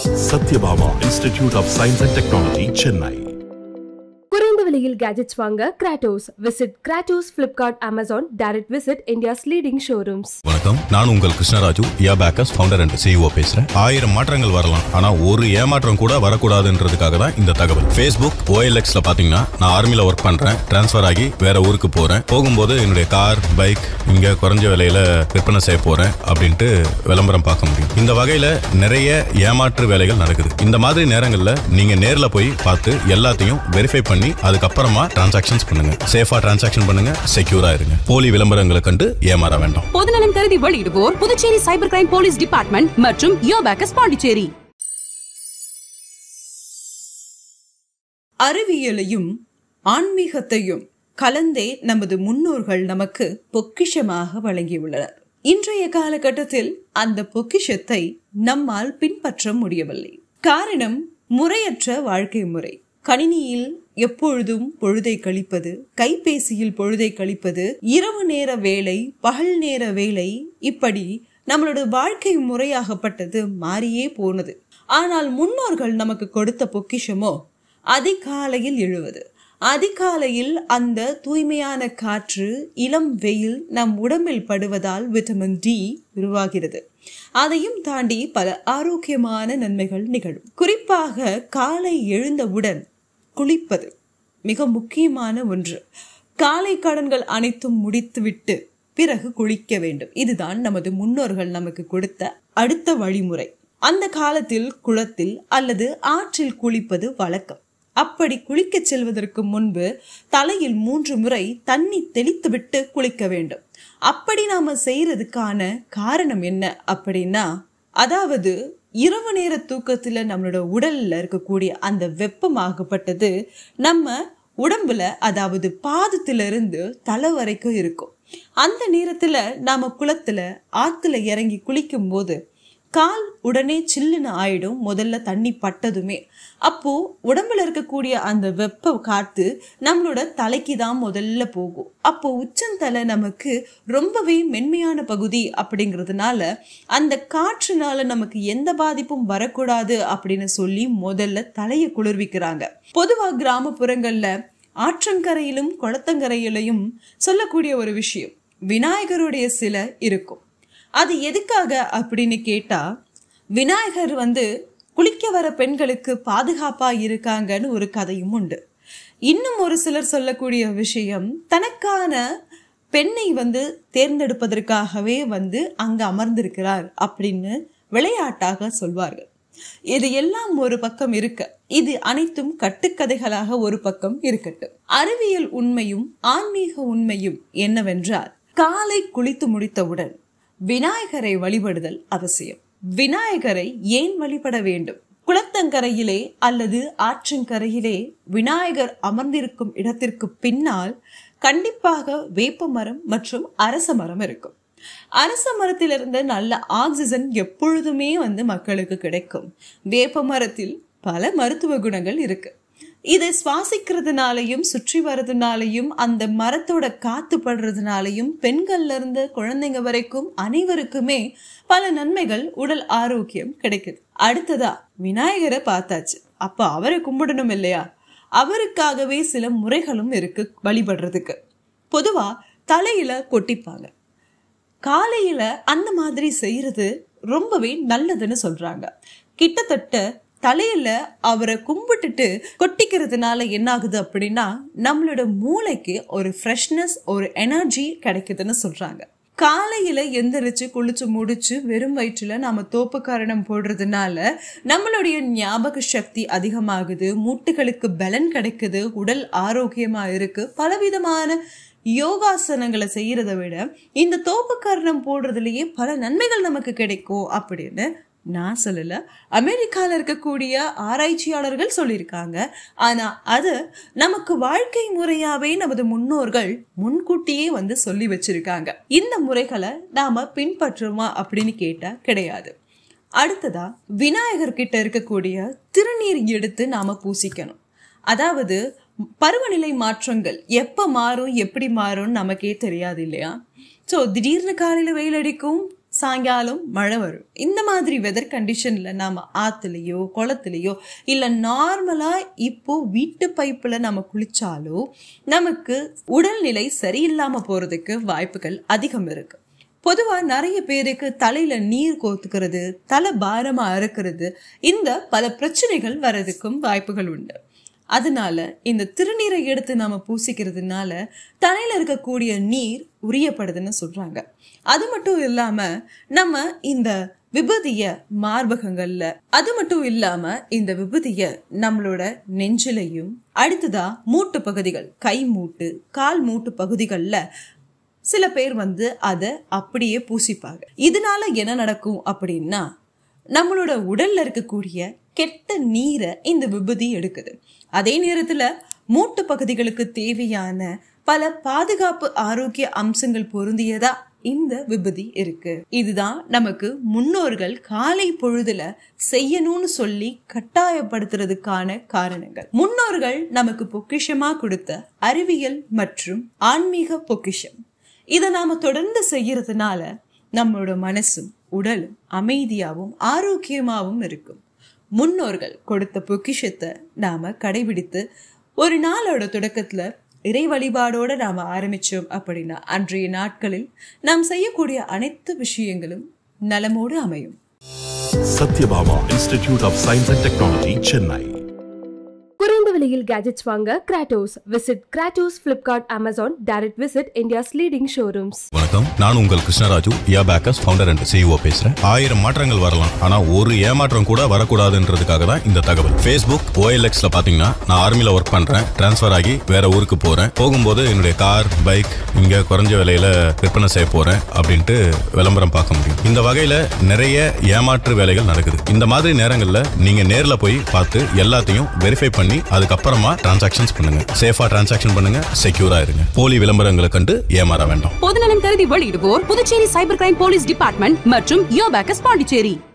Satyabama Institute of Science and Technology, Chennai. குறைந்த விலையில் gadgets வாங்க Kratos visit Kratos Flipkart Amazon direct visit India's leading showrooms வணக்கம் நான் உங்கள் கிருஷ்ணராஜு யா பேக்கர்ஸ் ஃபவுண்டர் அண்ட் சிஇஓ பேசுறேன் ஆயிரம் மாற்றங்கள் வரலாம் ஆனா ஒரு ஏமாற்றம் கூட வரக்கூடாதுன்றதுக்காக தான் இந்த தகவல் ஃபேஸ்புக் ஓஎல்எக்ஸ்ல பாத்தீங்கன்னா நான் ஆர்மில ஒர்க் பண்றேன் டிரான்ஸ்ஃபர் ஆகி வேற ஊருக்கு போறேன் போகும்போது என்னுடைய கார் பைக் இங்க குறைஞ்ச விலையில விற்பனை செய்ய போறேன் அப்படின்ட்டு விளம்பரம் பார்க்க முடியும் இந்த வகையில நிறைய ஏமாற்று வேலைகள் நடக்குது இந்த மாதிரி நேரங்கள்ல நீங்க நேர்ல போய் பார்த்து எல்லாத்தையும் வெரிஃபை பண்ணி அதுக்கப்புறமா டிரான்சாக்ஷன்ஸ் பண்ணுங்க சேஃபா டிரான்சாக்ஷன் பண்ணுங்க செக்யூரா இருங்க போலி விளம்பரங்களை கண்டு ஏமாற வேண்டாம் பொதுநலன் கருதி வெளியிடுவோர் Puducherry cyber crime police department மற்றும் யோபேக்கஸ் பாண்டிச்சேரி அறிவியலையும் ஆன்மீகத்தையும் கலந்தே நமது முன்னோர்கள் நமக்கு பொக்கிஷமாக வழங்கியுள்ளனர் இன்றைய காலகட்டத்தில் அந்த பொக்கிஷத்தை நம்மால் பின்பற்ற முடியவில்லை காரணம் முறையற்ற வாழ்க்கை முறை கணினியில் எப்பொழுதும் பொழுதை கழிப்பது கைபேசியில் பொழுதை கழிப்பது இரவு நேர வேலை பகல் நேர வேலை இப்படி நம்மளோட வாழ்க்கை முறையாகப்பட்டது மாறியே போனது ஆனால் முன்னோர்கள் நமக்கு கொடுத்த பொக்கிஷமோ அதிகாலையில் எழுவது அதிகாலையில் அந்த தூய்மையான காற்று இளம் வெயில் நம் உடம்பில் படுவதால் விட்டமின் டி உருவாகிறது அதையும் தாண்டி பல ஆரோக்கியமான நன்மைகள் நிகழும் குறிப்பாக காலை எழுந்தவுடன் குளிப்பது மிக முக்கியமான ஒன்று காலை கடன்கள் அனைத்தும் முடித்துவிட்டு பிறகு குளிக்க வேண்டும் இதுதான் நமது முன்னோர்கள் நமக்கு கொடுத்த அடுத்த வழிமுறை அந்த காலத்தில் குளத்தில் அல்லது ஆற்றில் குளிப்பது வழக்கம் அப்படி குளிக்கச் செல்வதற்கு முன்பு தலையில் மூன்று முறை தண்ணி தெளித்துவிட்டு குளிக்க வேண்டும் அப்படி நாம செய்யறதுக்கான காரணம் என்ன அப்படின்னா அதாவது இரவு நேர தூக்கத்துல நம்மளோட உடல்ல இருக்கக்கூடிய அந்த வெப்பமாகப்பட்டது நம்ம உடம்புல அதாவது பாதத்திலிருந்து தலை வரைக்கும் இருக்கும் அந்த நேரத்துல நாம குளத்துல ஆத்துல இறங்கி குளிக்கும் போது கால் உடனே சில்லுன்னு ஆயிடும் முதல்ல தண்ணி பட்டதுமே அப்போ உடம்புல இருக்கக்கூடிய அந்த வெப்ப காத்து நம்மளோட தலைக்கு தான் முதல்ல போகும் அப்போ உச்சந்தலை நமக்கு ரொம்பவே மென்மையான பகுதி அப்படிங்கிறதுனால அந்த காற்றுனால நமக்கு எந்த பாதிப்பும் வரக்கூடாது அப்படின்னு சொல்லி முதல்ல தலையை குளிர்விக்கிறாங்க பொதுவா கிராமப்புறங்கள்ல ஆற்றங்கரையிலும் குளத்தங்கரையிலையும் சொல்லக்கூடிய ஒரு விஷயம் விநாயகருடைய சிலை இருக்கும் அது எதுக்காக அப்படின்னு கேட்டா விநாயகர் வந்து குளிக்க வர பெண்களுக்கு பாதுகாப்பா இருக்காங்கன்னு ஒரு கதையும் உண்டு இன்னும் ஒரு சிலர் சொல்லக்கூடிய விஷயம் தனக்கான பெண்ணை வந்து தேர்ந்தெடுப்பதற்காகவே வந்து அங்க அமர்ந்திருக்கிறார் அப்படின்னு விளையாட்டாக சொல்வார்கள் இது எல்லாம் ஒரு பக்கம் இருக்க இது அனைத்தும் கட்டுக்கதைகளாக ஒரு பக்கம் இருக்கட்டும் அறிவியல் உண்மையும் ஆன்மீக உண்மையும் என்னவென்றால் காலை குளித்து முடித்தவுடன் விநாயகரை வழிபடுதல் அவசியம் விநாயகரை ஏன் வழிபட வேண்டும் குளத்தங்கரையிலே அல்லது ஆற்றங்கரையிலே விநாயகர் அமர்ந்திருக்கும் இடத்திற்கு பின்னால் கண்டிப்பாக வேப்ப மரம் மற்றும் அரச மரம் இருக்கும் அரச மரத்திலிருந்து நல்ல ஆக்சிஜன் எப்பொழுதுமே வந்து மக்களுக்கு கிடைக்கும் வேப்ப மரத்தில் பல மருத்துவ குணங்கள் இருக்கு இதை சுவாசிக்கிறதுனாலையும் சுற்றி வர்றதுனாலையும் அந்த மரத்தோட காத்து படுறதுனாலையும் பெண்கள்ல இருந்து குழந்தைங்க வரைக்கும் அனைவருக்குமே பல நன்மைகள் உடல் ஆரோக்கியம் கிடைக்குது அடுத்ததா விநாயகரை பார்த்தாச்சு அப்ப அவரை கும்பிடணும் இல்லையா அவருக்காகவே சில முறைகளும் இருக்கு வழிபடுறதுக்கு பொதுவா தலையில கொட்டிப்பாங்க காலையில அந்த மாதிரி செய்யறது ரொம்பவே நல்லதுன்னு சொல்றாங்க கிட்டத்தட்ட தலையில அவரை கும்பிட்டுட்டு கொட்டிக்கிறதுனால என்ன ஆகுது அப்படின்னா நம்மளோட மூளைக்கு ஒரு ஃப்ரெஷ்னஸ் ஒரு எனர்ஜி கிடைக்குதுன்னு சொல்றாங்க காலையில எந்திரிச்சு குளிச்சு முடிச்சு வெறும் வயிற்றுல நாம தோப்பு காரணம் போடுறதுனால நம்மளுடைய ஞாபக சக்தி அதிகமாகுது மூட்டுகளுக்கு பலன் கிடைக்குது உடல் ஆரோக்கியமா இருக்கு பலவிதமான யோகாசனங்களை செய்யறதை விட இந்த தோப்பு காரணம் போடுறதுலயே பல நன்மைகள் நமக்கு கிடைக்கும் அப்படின்னு நான் சொல்லல அமெரிக்கால இருக்கக்கூடிய ஆராய்ச்சியாளர்கள் சொல்லியிருக்காங்க ஆனா அது நமக்கு வாழ்க்கை முறையாவே நமது முன்னோர்கள் முன்கூட்டியே வந்து சொல்லி வச்சிருக்காங்க இந்த முறைகளை நாம பின்பற்றுமா அப்படின்னு கேட்டா கிடையாது அடுத்ததா விநாயகர் கிட்ட இருக்கக்கூடிய திருநீர் எடுத்து நாம பூசிக்கணும் அதாவது பருவநிலை மாற்றங்கள் எப்ப மாறும் எப்படி மாறும் நமக்கே தெரியாது இல்லையா ஸோ திடீர்னு காலையில வெயில் அடிக்கும் சாயங்காலம் மழை வரும் இந்த மாதிரி வெதர் கண்டிஷன்ல நாம ஆத்துலயோ குளத்துலயோ இல்ல நார்மலா இப்போ வீட்டு பைப்புல நம்ம குளிச்சாலோ நமக்கு உடல்நிலை சரியில்லாம போறதுக்கு வாய்ப்புகள் அதிகம் இருக்கு பொதுவா நிறைய பேருக்கு தலையில நீர் கோத்துக்கிறது தலை பாரமா அறுக்கிறது இந்த பல பிரச்சனைகள் வர்றதுக்கும் வாய்ப்புகள் உண்டு அதனால இந்த திருநீரை எடுத்து நாம பூசிக்கிறதுனால தலையில இருக்கக்கூடிய நீர் உரியப்படுதுன்னு சொல்றாங்க அது மட்டும் இல்லாம நம்ம இந்த விபதிய மார்பகங்கள்ல அது மட்டும் இல்லாம இந்த விபதிய நம்மளோட நெஞ்சிலையும் அடுத்ததா மூட்டு பகுதிகள் கை மூட்டு கால் மூட்டு பகுதிகள்ல சில பேர் வந்து அதை அப்படியே பூசிப்பாங்க இதனால என்ன நடக்கும் அப்படின்னா நம்மளோட உடல்ல இருக்கக்கூடிய கெட்ட நீரை இந்த விபதி எடுக்குது அதே நேரத்துல மூட்டு பகுதிகளுக்கு தேவையான பல பாதுகாப்பு ஆரோக்கிய அம்சங்கள் பொருந்தியதா இந்த விபதி இருக்கு இதுதான் நமக்கு முன்னோர்கள் காலை பொழுதுல செய்யணும்னு சொல்லி கட்டாயப்படுத்துறதுக்கான காரணங்கள் முன்னோர்கள் நமக்கு பொக்கிஷமா கொடுத்த அறிவியல் மற்றும் ஆன்மீக பொக்கிஷம் இதை நாம தொடர்ந்து செய்யறதுனால நம்மளோட மனசும் உடலும் அமைதியாகவும் ஆரோக்கியமாகவும் இருக்கும் முன்னோர்கள் கொடுத்த பொக்கிஷத்தை நாம கடைபிடித்து ஒரு நாளோட தொடக்கத்துல இறை வழிபாடோட நாம ஆரம்பிச்சோம் அப்படின்னா அன்றைய நாட்களில் நாம் செய்யக்கூடிய அனைத்து விஷயங்களும் நலமோடு அமையும் Satyabama Institute of Science and Technology, Chennai. குறைந்த விலையில் கேஜெட்ஸ் வாங்க Kratos visit Kratos Flipkart Amazon direct visit India's leading showrooms வணக்கம் நான் உங்கள் கிருஷ்ணராஜு யா பேக்கர்ஸ் ஃபவுண்டர் அண்ட் சிஇஓ பேசுறேன் ஆயிரம் மாற்றங்கள் வரலாம் ஆனா ஒரு ஏமாற்றம் கூட வரக்கூடாதுன்றதுக்காக தான் இந்த தகவல் ஃபேஸ்புக் ஓஎல்எக்ஸ்ல பாத்தீங்கன்னா நான் ஆர்மில ஒர்க் பண்றேன் டிரான்ஸ்ஃபர் ஆகி வேற ஊருக்கு போறேன் போகும்போது என்னுடைய கார் பைக் இங்க குறைஞ்ச விலையில விற்பனை செய்ய போறேன் அப்படின்ட்டு விளம்பரம் பார்க்க முடியும் இந்த வகையில நிறைய ஏமாற்று வேலைகள் நடக்குது இந்த மாதிரி நேரங்கள்ல நீங்க நேர்ல போய் பார்த்து எல்லாத்தையும் வெரிஃபை பண்ணி அதுக்கப்புறமா டிரான்சாக்ஷன்ஸ் பண்ணுங்க சேஃபா டிரான்சாக்ஷன் பண்ணுங்க செக்யூரா இருங்க போலி விளம்பரங்களை கண்டு ஏமாற வேண்டாம் பொதுநலன் கருதி வெளியிடுவோர் Puducherry cyber crime police department மற்றும் யோபாக்கஸ் பாண்டிச்சேரி